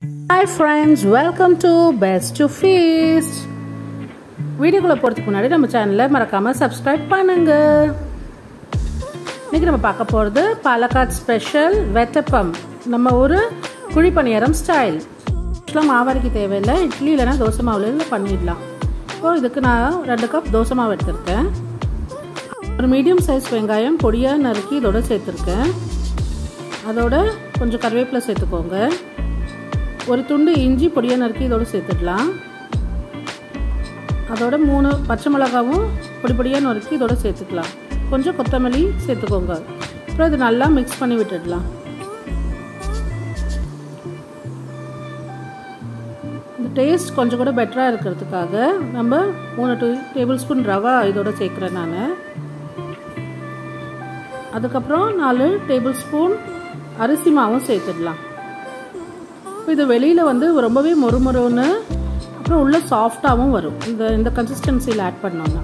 hi friends welcome to best to feast வீடியோக்குள்ளே போகிறதுக்கு முன்னாடி நம்ம சேனலை மறக்காமல் சப்ஸ்கிரைப் பண்ணுங்க இன்றைக்கி நம்ம பார்க்க போகிறது பாலக்காட் ஸ்பெஷல் வெட்டப்பம் நம்ம ஒரு குழி பணியாரம் ஸ்டைல் ஆக்சுவலாக மாவரைக்கு தேவையில்லை இட்லி இல்லைனா தோசை மாவில் பண்ணிடலாம் இப்போ இதுக்கு நான் ரெண்டு கப் தோசை மாவு எடுத்திருக்கேன் ஒரு மீடியம் சைஸ் வெங்காயம் பொடியாக நறுக்கி இதோட சேர்த்துருக்கேன் அதோட கொஞ்சம் கருவேப்பிலை சேர்த்துக்கோங்க ஒரு துண்டு இஞ்சி பொடியாக நறுக்கி இதோட சேர்த்துடலாம் அதோட மூணு பச்சை மிளகாவும் பொடி பொடியாக நறுக்கி இதோட சேர்த்துக்கலாம் கொஞ்சம் கொத்தமல்லி சேர்த்துக்கோங்க அப்புறம் இது நல்லா மிக்ஸ் பண்ணி விட்டுடலாம் இந்த டேஸ்ட் கொஞ்சம் கூட பெட்டராக இருக்கிறதுக்காக நம்ம மூணு டூ டேபிள் ஸ்பூன் ரவா இதோட சேர்க்குறேன் நான் அதுக்கப்புறம் நாலு டேபிள் ஸ்பூன் அரிசி மாவும் சேர்த்துடலாம் இப்போ இது வெளியில் வந்து ரொம்பவே மொறுமொறுன்னு அப்புறம் உள்ள சாஃப்டாகவும் வரும் இந்த இந்த கன்சிஸ்டன்சியில் ஆட் பண்ணோன்னா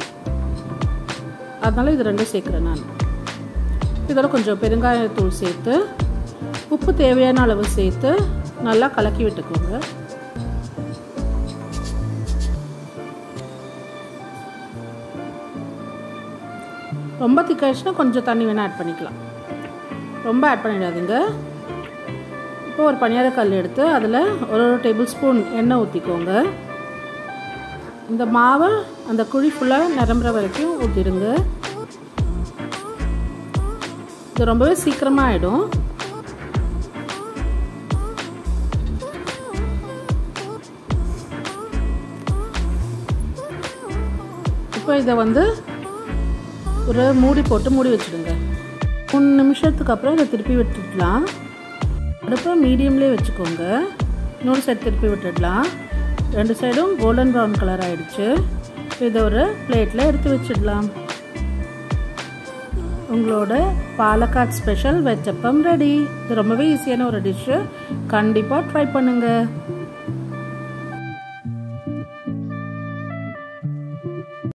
அதனால் இது ரெண்டும் சேர்க்குறேன் நான் இதோட கொஞ்சம் பெருங்காயத்தூள் சேர்த்து உப்பு தேவையான அளவு சேர்த்து நல்லா கலக்கி விட்டுக்கோங்க ரொம்ப திக்காயிடுச்சுன்னா கொஞ்சம் தண்ணி வேணால் ஆட் பண்ணிக்கலாம் ரொம்ப ஆட் பண்ணிடாதீங்க இப்போ ஒரு பனியார கல் எடுத்து அதில் ஒரு ஒரு டேபிள் ஸ்பூன் எண்ணெய் ஊற்றிக்கோங்க இந்த மாவை அந்த குழி ஃபுல்லாக நிரம்புற வரைக்கும் ஊற்றிடுங்க இது ரொம்பவே சீக்கிரமாக ஆகிடும் இப்போ இதை வந்து ஒரு மூடி போட்டு மூடி வச்சுடுங்க மூணு நிமிஷத்துக்கு அப்புறம் இதை திருப்பி விட்டுடலாம் அடுப்பை மீடியம்லேயே வச்சுக்கோங்க இன்னொரு சைடு திருப்பி விட்டுடலாம் ரெண்டு சைடும் கோல்டன் ப்ரௌன் கலர் ஆகிடுச்சு இதை ஒரு பிளேட்டில் எடுத்து வச்சிடலாம் உங்களோட பாலக்காட் ஸ்பெஷல் வெச்சப்பம் ரெடி இது ரொம்பவே ஈஸியான ஒரு டிஷ்ஷு கண்டிப்பாக ட்ரை பண்ணுங்கள்